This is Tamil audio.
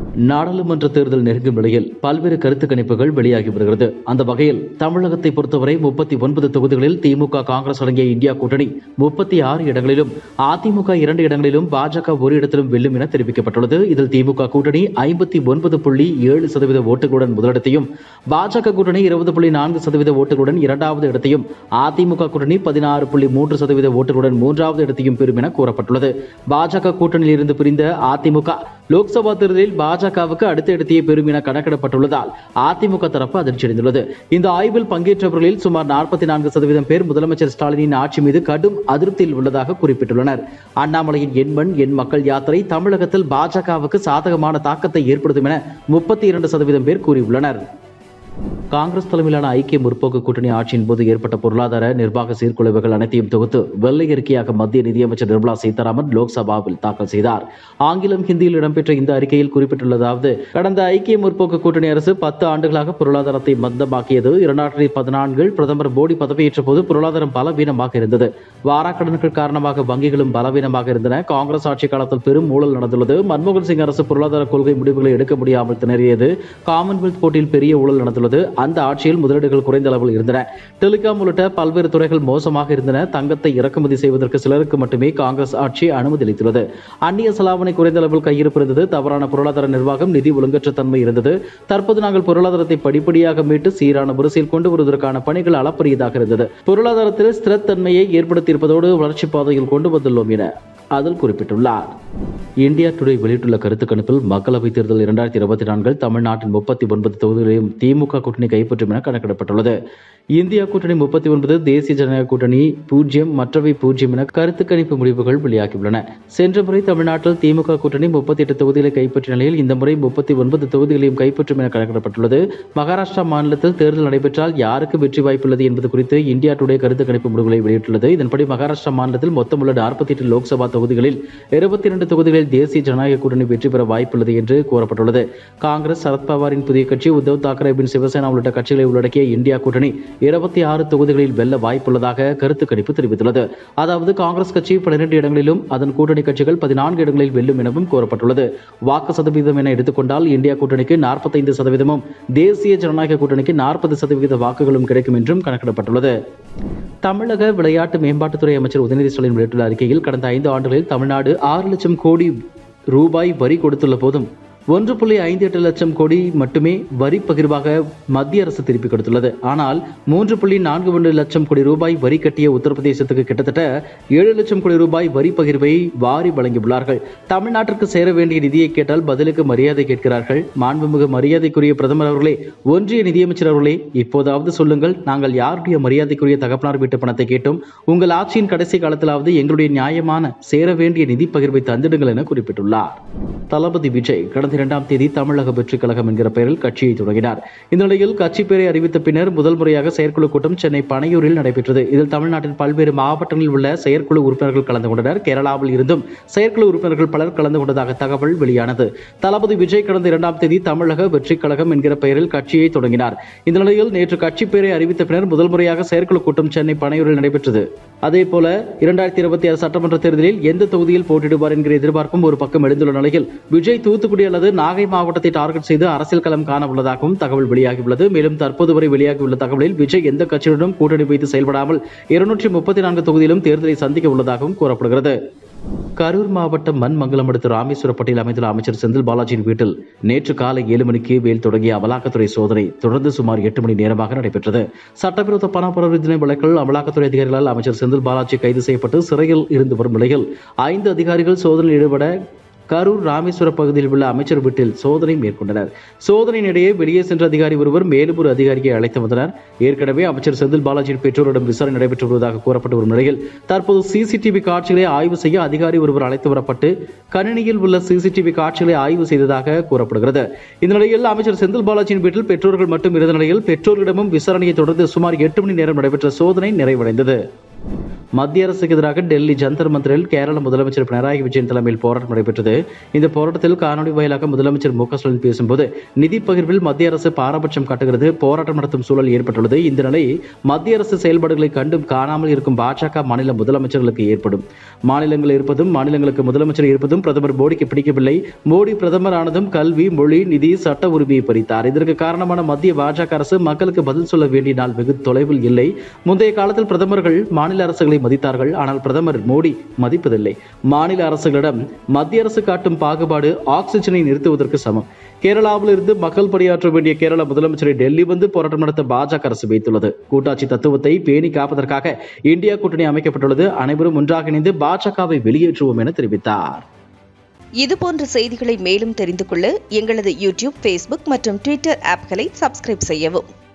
நாடாளுமன்ற தேர்தல் நெருங்கும் நிலையில் பல்வேறு கருத்து கணிப்புகள் வெளியாகி வருகிறது அந்த வகையில் தமிழகத்தை பொறுத்தவரை முப்பத்தி ஒன்பது தொகுதிகளில் திமுக காங்கிரஸ் அடங்கிய இந்தியா கூட்டணி முப்பத்தி ஆறு இடங்களிலும் அதிமுக இரண்டு இடங்களிலும் பாஜக ஒரு இடத்திலும் வெல்லும் என தெரிவிக்கப்பட்டுள்ளது இதில் திமுக கூட்டணி ஐம்பத்தி ஒன்பது புள்ளி ஏழு சதவீத ஓட்டுகளுடன் முதலிடத்தையும் பாஜக கூட்டணி இருபது புள்ளி நான்கு சதவீத ஓட்டுகளுடன் இரண்டாவது இடத்தையும் அதிமுக கூட்டணி பதினாறு புள்ளி மூன்று சதவீத ஓட்டுகளுடன் மூன்றாவது இடத்தையும் பெறும் என கூறப்பட்டுள்ளது பாஜக கூட்டணியில் இருந்து பிரிந்த அதிமுக லோக்சபா தேர்தலில் பாஜகவுக்கு அடுத்த இடத்தையே பெறும் என கணக்கிடப்பட்டுள்ளதால் அதிமுக தரப்பு அதிர்ச்சியடைந்துள்ளது இந்த ஆய்வில் பங்கேற்றவர்களில் சுமார் நாற்பத்தி நான்கு சதவீதம் பேர் முதலமைச்சர் ஸ்டாலினின் ஆட்சி மீது கடும் அதிருப்தியில் உள்ளதாக குறிப்பிட்டுள்ளனர் அண்ணாமலையின் எண்மண் எண் மக்கள் யாத்திரை தமிழகத்தில் பாஜகவுக்கு சாதகமான தாக்கத்தை ஏற்படுத்தும் என முப்பத்தி இரண்டு சதவீதம் பேர் கூறியுள்ளனர் காங்கிரஸ் தலைமையிலான ஐக்கிய முற்போக்கு கூட்டணி ஆட்சியின் போது ஏற்பட்ட பொருளாதார நிர்வாக சீர்குலைவுகள் அனைத்தையும் தொகுத்து வெள்ளை அறிக்கையாக மத்திய நிதியமைச்சர் நிர்மலா சீதாராமன் லோக்சபாவில் தாக்கல் செய்தார் ஆங்கிலம் ஹிந்தியில் இடம்பெற்ற இந்த அறிக்கையில் குறிப்பிட்டுள்ளதாவது கடந்த ஐக்கிய முற்போக்கு கூட்டணி அரசு பத்து ஆண்டுகளாக பொருளாதாரத்தை மந்தமாக்கியது இரண்டாயிரத்தி பதினான்கில் பிரதமர் மோடி பதவியேற்ற போது பொருளாதாரம் பலவீனமாக இருந்தது வாராக்கடன்கள் காரணமாக வங்கிகளும் பலவீனமாக இருந்தன காங்கிரஸ் ஆட்சி காலத்தில் பெரும் ஊழல் நடந்துள்ளது மன்மோகன் சிங் அரசு பொருளாதார கொள்கை முடிவுகளை எடுக்க முடியாமல் திணறியது காமன்வெல்த் போட்டியில் பெரிய ஊழல் நடந்துள்ளது அந்த ஆட்சியில் முதலீடுகள் குறைந்த அளவில் இருந்தன டெலிகாம் உள்ளிட்ட பல்வேறு துறைகள் மோசமாக இருந்தன தங்கத்தை இறக்குமதி செய்வதற்கு சிலருக்கு மட்டுமே காங்கிரஸ் ஆட்சி அனுமதி அளித்துள்ளது அந்நிய செலாவணி குறைந்த அளவில் கையிருப்பு இருந்தது தவறான பொருளாதார நிர்வாகம் நிதி ஒழுங்கற்ற தன்மை இருந்தது தற்போது நாங்கள் பொருளாதாரத்தை படிப்படியாக மீட்டு சீரான முரசில் கொண்டு வருவதற்கான பணிகள் அளப்பரியதாக இருந்தது பொருளாதாரத்தில் ஸ்திரத்தன்மையை ஏற்படுத்தியிருப்பதோடு வளர்ச்சிப் பாதையில் கொண்டு வந்துள்ளோம் என அதில் குறிப்பிட்டுள்ளார் இந்தியா டுடே வெளியிட்டுள்ள கருத்து கணிப்பில் மக்களவைத் தேர்தல் இரண்டாயிரத்தி இருபத்தி நான்கில் தமிழ்நாட்டின் முப்பத்தி ஒன்பது தொகுதிகளையும் திமுக கூட்டணி கைப்பற்றும் என கணக்கிடப்பட்டுள்ளது இந்தியா கூட்டணி முப்பத்தி ஒன்பது தேசிய ஜனநாயக கூட்டணி பூஜ்ஜியம் மற்றவை பூஜ்ஜியம் என கருத்து கணிப்பு முடிவுகள் வெளியாகியுள்ளன சென்ற முறை தமிழ்நாட்டில் திமுக கூட்டணி முப்பத்தி எட்டு தொகுதிகளை கைப்பற்றிய நிலையில் இந்த முறை முப்பத்தி ஒன்பது தொகுதிகளையும் கைப்பற்றும் என கணக்கிடப்பட்டுள்ளது மகாராஷ்டிரா மாநிலத்தில் தேர்தல் நடைபெற்றால் யாருக்கு வெற்றி வாய்ப்புள்ளது என்பது குறித்து இந்தியா டுடே கருத்து கணிப்பு முடிவுகளை வெளியிட்டுள்ளது இதன்படி மகாராஷ்டிரா மாநிலத்தில் மொத்தமுள்ள நாற்பத்தி எட்டு லோக்சபா தொகுதிகளில் இருபத்தி இரண்டு தொகுதிகளில் தேசிய ஜனநாயக கூட்டணி வெற்றி பெற வாய்ப்புள்ளது என்று கூறப்பட்டுள்ளது காங்கிரஸ் சரத்பவாரின் புதிய கட்சி உத்தவ் தாக்கரேவின் சிவசேனா உள்ளிட்ட கட்சிகளை உள்ளடக்கிய இந்தியா கூட்டணி இருபத்தி ஆறு தொகுதிகளில் வெல்ல வாய்ப்புள்ளதாக கருத்து கணிப்பு தெரிவித்துள்ளது அதாவது காங்கிரஸ் கட்சி பன்னிரண்டு இடங்களிலும் அதன் கூட்டணி கட்சிகள் பதினான்கு இடங்களில் வெல்லும் எனவும் கூறப்பட்டுள்ளது வாக்கு சதவீதம் என எடுத்துக்கொண்டால் இந்தியா கூட்டணிக்கு நாற்பத்தைந்து சதவீதமும் தேசிய ஜனநாயக கூட்டணிக்கு நாற்பது சதவீத வாக்குகளும் கிடைக்கும் என்றும் கணக்கிடப்பட்டுள்ளது தமிழக விளையாட்டு மேம்பாட்டுத்துறை அமைச்சர் உதயநிதி ஸ்டாலின் வெளியிட்டுள்ள அறிக்கையில் கடந்த ஐந்து ஆண்டுகளில் தமிழ்நாடு ஆறு லட்சம் கோடி ரூபாய் வரி கொடுத்துள்ள போதும் ஒன்று புள்ளி ஐந்து எட்டு லட்சம் கோடி மட்டுமே வரி பகிர்வாக மத்திய அரசு திருப்பி கொடுத்துள்ளது ஆனால் மூன்று புள்ளி நான்கு ஒன்று லட்சம் கோடி ரூபாய் வரி கட்டிய உத்தரப்பிரதேசத்துக்கு கிட்டத்தட்ட ஏழு லட்சம் கோடி ரூபாய் வரி பகிர்வை வாரி வழங்கியுள்ளார்கள் தமிழ்நாட்டிற்கு சேர வேண்டிய நிதியை கேட்டால் பதிலுக்கு மரியாதை கேட்கிறார்கள் மாண்புமிகு மரியாதைக்குரிய பிரதமர் அவர்களே ஒன்றிய நிதியமைச்சர் அவர்களே இப்போதாவது சொல்லுங்கள் நாங்கள் யாருடைய மரியாதைக்குரிய தகப்பனார் வீட்டு பணத்தை கேட்டோம் உங்கள் ஆட்சியின் கடைசி காலத்திலாவது எங்களுடைய நியாயமான சேர வேண்டிய நிதி பகிர்வை தந்திடுங்கள் என குறிப்பிட்டுள்ளார் தளபதி விஜய் கடந்த இரண்டாம் தேதி தமிழக வெற்றிக் கழகம் என்கிற பெயரில் கட்சியை தொடங்கினார் இந்த நிலையில் கட்சி பெயரை அறிவித்த பின்னர் முதல் முறையாக செயற்குழு கூட்டம் சென்னை பனையூரில் நடைபெற்றது இதில் தமிழ்நாட்டின் பல்வேறு மாவட்டங்களில் உள்ள செயற்குழு உறுப்பினர்கள் கலந்து கொண்டனர் கேரளாவில் இருந்தும் செயற்குழு உறுப்பினர்கள் பலர் கலந்து கொண்டதாக தகவல் வெளியானது தளபதி விஜய் கடந்த இரண்டாம் தேதி தமிழக வெற்றிக் கழகம் என்கிற பெயரில் கட்சியை தொடங்கினார் இந்த நிலையில் நேற்று கட்சி பெயரை அறிவித்த பின்னர் முதல் முறையாக செயற்குழு கூட்டம் சென்னை பனையூரில் நடைபெற்றது அதே போல இரண்டாயிரத்தி இருபத்தி ஆறு சட்டமன்ற தேர்தலில் எந்த தொகுதியில் போட்டியிடுவார் என்கிற எதிர்பார்ப்பும் ஒரு பக்கம் எழுந்துள்ள நிலையில் விஜய் தூத்துக்குடி அல்லது நாகை மாவட்டத்தை டார்கெட் செய்து அரசியல் களம் காண உள்ளதாகவும் தகவல் வெளியாகியுள்ளது மேலும் தற்போது வரை வெளியாகியுள்ள தகவலில் விஜய் எந்த கட்சியுடனும் கூட்டணி வைத்து செயல்படாமல் இருநூற்றி முப்பத்தி நான்கு தொகுதியிலும் தேர்தலை சந்திக்க உள்ளதாகவும் கூறப்படுகிறது கரூர் மாவட்டம் மண்மங்கலம் அடுத்த ராமேஸ்வரப்பட்டியில் அமைந்துள்ள அமைச்சர் செந்தில் பாலாஜியின் வீட்டில் நேற்று காலை ஏழு மணிக்கு வேல் தொடங்கிய அமலாக்கத்துறை சோதனை தொடர்ந்து சுமார் எட்டு மணி நேரமாக நடைபெற்றது சட்டவிரோத பண பரிவர்த்தனை வழக்கில் அமலாக்கத்துறை அதிகாரிகளால் அமைச்சர் செந்தில் பாலாஜி கைது செய்யப்பட்டு சிறையில் இருந்து வரும் நிலையில் ஐந்து அதிகாரிகள் சோதனையில் ஈடுபட கரூர் ராமேஸ்வர பகுதியில் உள்ள அமைச்சர் வீட்டில் சோதனை மேற்கொண்டனர் சோதனையினிடையே வெளியே சென்ற அதிகாரி ஒருவர் மேலும் ஒரு அதிகாரியை அழைத்து வந்தனர் ஏற்கனவே அமைச்சர் செந்தில் பாலாஜியின் பெற்றோரிடம் விசாரணை நடைபெற்று வருவதாக கூறப்பட்டு வரும் நிலையில் தற்போது சிசிடிவி காட்சிகளை ஆய்வு செய்ய அதிகாரி ஒருவர் அழைத்து வரப்பட்டு கணினியில் உள்ள சிசிடிவி காட்சிகளை ஆய்வு செய்ததாக கூறப்படுகிறது இந்த நிலையில் அமைச்சர் செந்தில் பாலாஜியின் வீட்டில் பெற்றோர்கள் மட்டும் இருந்த நிலையில் பெற்றோர்களிடமும் விசாரணையை தொடர்ந்து சுமார் எட்டு மணி நேரம் நடைபெற்ற சோதனை நிறைவடைந்தது மத்திய அரசுக்கு எதிராக டெல்லி ஜந்தர் மந்திரில் கேரள முதலமைச்சர் பினராயி விஜயன் தலைமையில் போராட்டம் நடைபெற்றது இந்த போராட்டத்தில் காணொலி வாயிலாக முதலமைச்சர் மு க ஸ்டாலின் பேசும்போது நிதி பகிர்வில் மத்திய அரசு பாரபட்சம் காட்டுகிறது போராட்டம் நடத்தும் சூழல் ஏற்பட்டுள்ளது இந்த நிலை மத்திய அரசு செயல்பாடுகளை கண்டும் காணாமல் இருக்கும் பாஜக மாநில முதலமைச்சர்களுக்கு ஏற்படும் மாநிலங்கள் இருப்பதும் மாநிலங்களுக்கு முதலமைச்சர் இருப்பதும் பிரதமர் மோடிக்கு பிடிக்கவில்லை மோடி பிரதமர் ஆனதும் கல்வி மொழி நிதி சட்ட உரிமையை பறித்தார் இதற்கு காரணமான மத்திய பாஜக அரசு மக்களுக்கு பதில் சொல்ல வேண்டிய நாள் வெகு தொலைவில் இல்லை முந்தைய காலத்தில் பிரதமர்கள் மாநில அரசுகளை மதித்தார்கள் ஆனால் பிரதமர் மோடி மதிப்பதில்லை மாநில அரசுகளிடம் மத்திய அரசு காட்டும் பாகுபாடு ஆக்சிஜனை நிறுத்துவதற்கு சமம் கேரளாவில் இருந்து மக்கள் பணியாற்ற வேண்டிய கேரள முதலமைச்சரை டெல்லி வந்து போராட்டம் நடத்த பாஜக அரசு வைத்துள்ளது கூட்டாட்சி தத்துவத்தை பேணி காப்பதற்காக இந்தியா கூட்டணி அமைக்கப்பட்டுள்ளது அனைவரும் ஒன்றாக இணைந்து பாஜகவை வெளியேற்றுவோம் என தெரிவித்தார் இதுபோன்ற செய்திகளை மேலும் தெரிந்து கொள்ள எங்களது யூடியூப் ஃபேஸ்புக் மற்றும் ட்விட்டர் ஆப்களை சப்ஸ்கிரைப் செய்யவும்